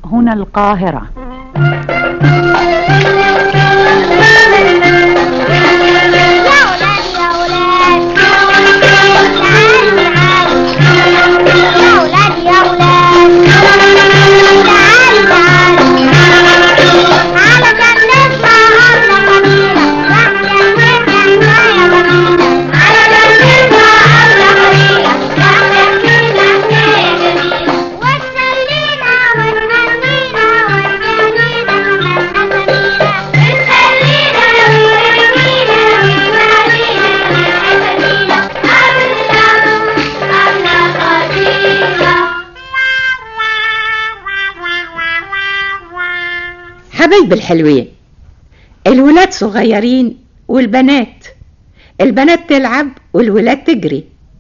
هنا القاهرة حبايب الحلوين الولاد صغيرين والبنات البنات تلعب والولاد تجري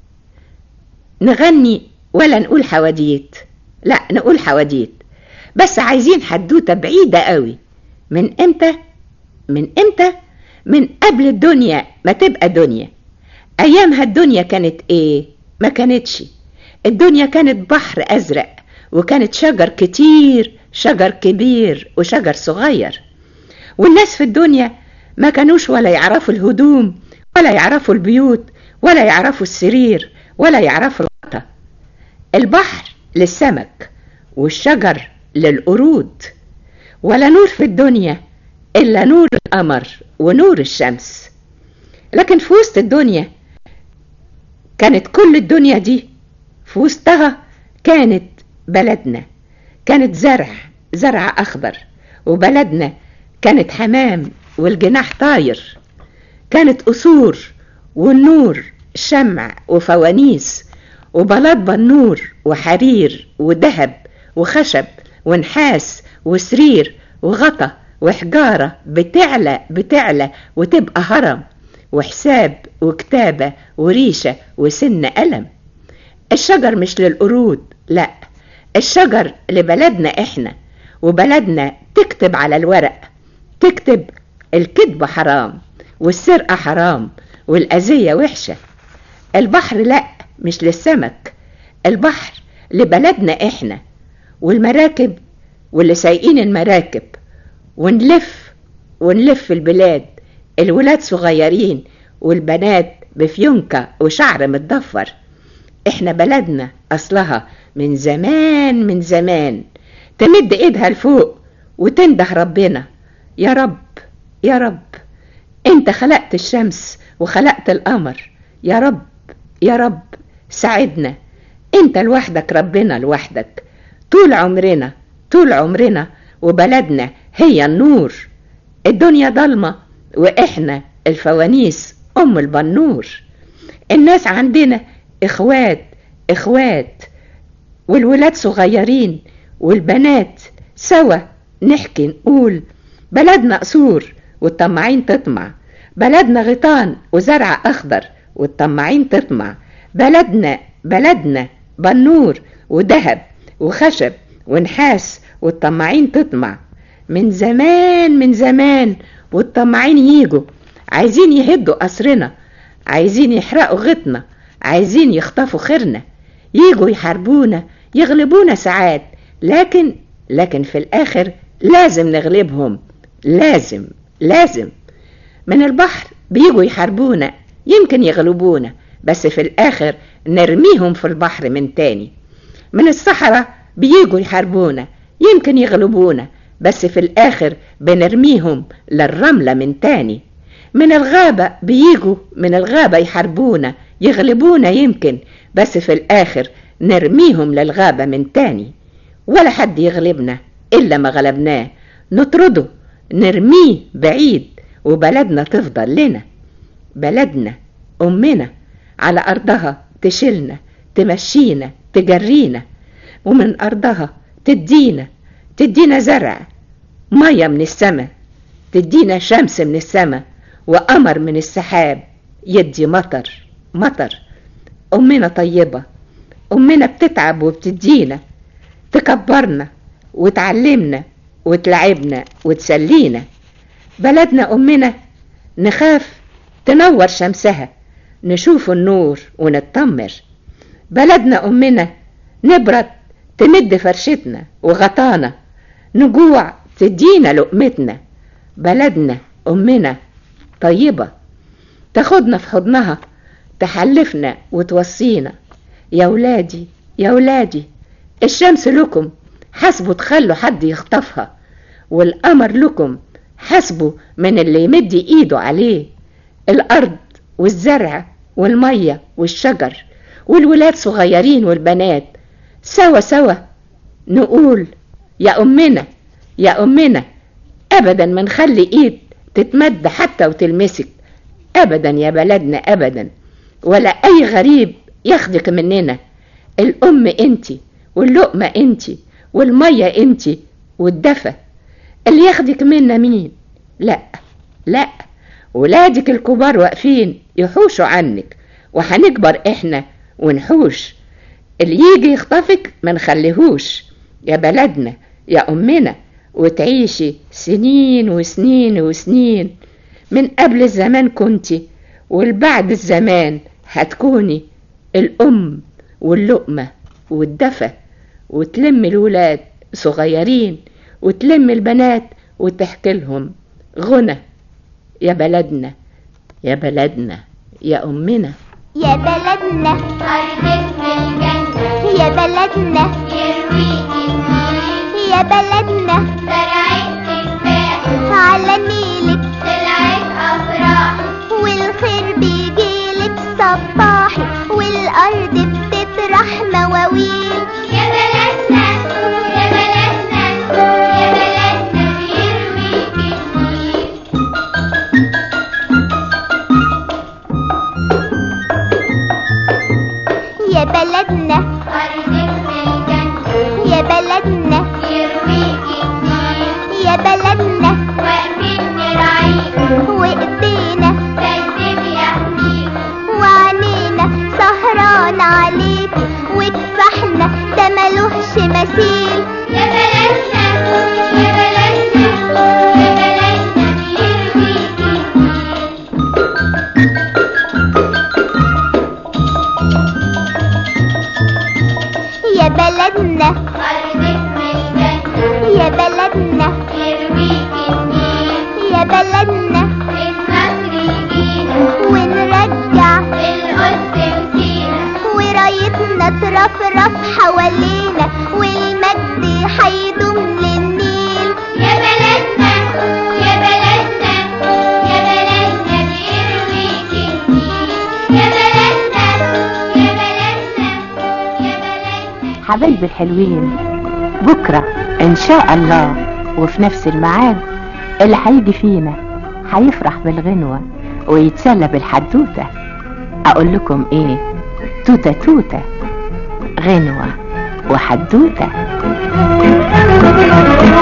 نغني ولا نقول حواديت لا نقول حواديت بس عايزين حدوتة بعيدة قوي من امتى من امتى من قبل الدنيا ما تبقى دنيا ايامها الدنيا كانت ايه ما كانتش الدنيا كانت بحر ازرق وكانت شجر كتير شجر كبير وشجر صغير والناس في الدنيا ما كانوش ولا يعرفوا الهدوم ولا يعرفوا البيوت ولا يعرفوا السرير ولا يعرفوا الغطا البحر للسمك والشجر للقرود ولا نور في الدنيا إلا نور القمر ونور الشمس لكن في وسط الدنيا كانت كل الدنيا دي في وسطها كانت بلدنا كانت زرع زرع أخضر وبلدنا كانت حمام والجناح طاير كانت قصور والنور شمع وفوانيس وبلاط بنور وحرير وذهب وخشب ونحاس وسرير وغطا وحجارة بتعلى بتعلى وتبقى هرم وحساب وكتابة وريشة وسن قلم الشجر مش للقرود لأ الشجر لبلدنا احنا وبلدنا تكتب على الورق تكتب الكذب حرام والسرقة حرام والأذية وحشة البحر لأ مش للسمك البحر لبلدنا احنا والمراكب واللي سايقين المراكب ونلف ونلف البلاد الولاد صغيرين والبنات بفيونكة وشعر متضفر احنا بلدنا اصلها من زمان من زمان تمد ايدها لفوق وتنده ربنا يا رب يا رب انت خلقت الشمس وخلقت القمر يا رب يا رب ساعدنا انت لوحدك ربنا لوحدك طول عمرنا طول عمرنا وبلدنا هي النور الدنيا ضلمة واحنا الفوانيس ام البنور الناس عندنا اخوات اخوات والولاد صغيرين والبنات سوا نحكي نقول بلدنا قصور والطماعين تطمع بلدنا غيطان وزرع اخضر والطماعين تطمع بلدنا بلدنا بنور وذهب وخشب ونحاس والطماعين تطمع من زمان من زمان والطماعين يجوا عايزين يهدوا قصرنا عايزين يحرقوا غيطنا عايزين يخطفوا خيرنا يجوا يحاربونا يغلبونا ساعات لكن لكن في الآخر لازم نغلبهم لازم لازم من البحر بيجوا يحاربونا يمكن يغلبونا بس في الآخر نرميهم في البحر من تاني من الصحراء بيجوا يحاربونا يمكن يغلبونا بس في الآخر بنرميهم للرملة من تاني من الغابة بيجوا من الغابة يحاربونا يغلبونا يمكن بس في الآخر نرميهم للغابة من تاني ولا حد يغلبنا إلا ما غلبناه نطرده نرميه بعيد وبلدنا تفضل لنا بلدنا أمنا على أرضها تشيلنا تمشينا تجرينا ومن أرضها تدينا تدينا زرع مية من السماء تدينا شمس من السماء وقمر من السحاب يدي مطر مطر أمنا طيبة أمنا بتتعب وبتدينا تكبرنا وتعلمنا وتلعبنا وتسلينا بلدنا أمنا نخاف تنور شمسها نشوف النور ونتطمر بلدنا أمنا نبرد تمد فرشتنا وغطانا نجوع تدينا لقمتنا بلدنا أمنا طيبة تاخدنا في حضنها تحلفنا وتوصينا يا ولادي يا ولادي الشمس لكم حسبوا تخلوا حد يخطفها والقمر لكم حسبوا من اللي يمد ايده عليه الارض والزرع والمية والشجر والولاد صغيرين والبنات سوا سوا نقول يا أمنا يا أمنا أبدا ما نخلي إيد تتمد حتى وتلمسك أبدا يا بلدنا أبدا ولا أي غريب ياخدك مننا الأم أنتي واللقمة أنتي والمية أنتي والدفى اللي ياخدك منا مين لا لا ولادك الكبار واقفين يحوشوا عنك وهنكبر احنا ونحوش اللي يجي يخطفك ما نخليهوش يا بلدنا يا أمنا وتعيشي سنين وسنين وسنين من قبل الزمان كنتي والبعد الزمان هتكوني الأم واللقمة والدفى وتلم الولاد صغيرين وتلم البنات وتحكي لهم غنى يا بلدنا يا بلدنا يا أمنا يا بلدنا أرضك في الجنة يا بلدنا يرويكي النيل يا بلدنا زرعت تفاح على نيلك طلعت أفراح والخير بيجيلك صباحي والأرض بتطرح مواويل يا بلدنا يا بلدنا يا بلدنا بيرويكي النيل يا بلدنا أرضك في الجنة يا بلدنا يرويكي النيل يا بلدنا واقفين نراعيك وإيدينا كذب يحميك وعنينا سهران عليك وكفاحنا ده ملوش مثيل يا بلدنا يا بلدنا يا بلدنا بيرويكي النيل يا بلدنا أرضك في الجنة يا بلدنا يرويكي النيل يا بلدنا النصر يجينا ونرجع القدس وسينا ورايتنا ترفرف حوالينا والمجد حيدوم للنيل يا بلدنا يا بلدنا يا بلدنا بيرويكي النيل يا بلدنا يا بلدنا يا بلدنا حبايبي الحلوين بكرة إن شاء الله وفي نفس الميعاد اللي هيجي فينا هيفرح بالغنوة ويتسلى بالحدوتة أقول لكم إيه توتة توتة غنوة وحدوتة